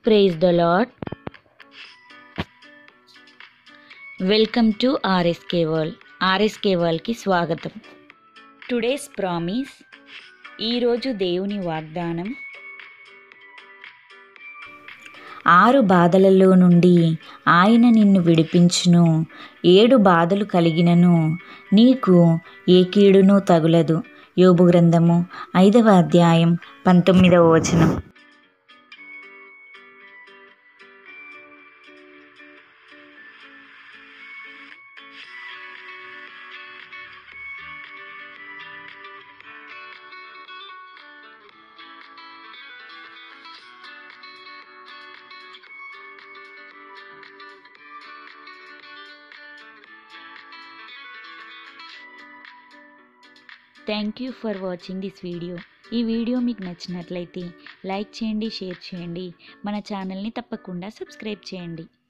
praise the lord welcome to RSK world RSK వరల్డ్కి స్వాగతం today's promise ఈరోజు దేవుని వాగ్దానం ఆరు బాధలలో నుండి ఆయన నిన్ను విడిపించును ఏడు బాధలు కలిగినను నీకు ఏ కీడును తగులదు యోబు గ్రంథము ఐదవ అధ్యాయం పంతొమ్మిదవ వచనం thank you for watching this video ఈ వీడియో మీకు నచ్చినట్లయితే లైక్ చేయండి షేర్ చేయండి మన ఛానల్ని తప్పకుండా సబ్స్క్రైబ్ చేయండి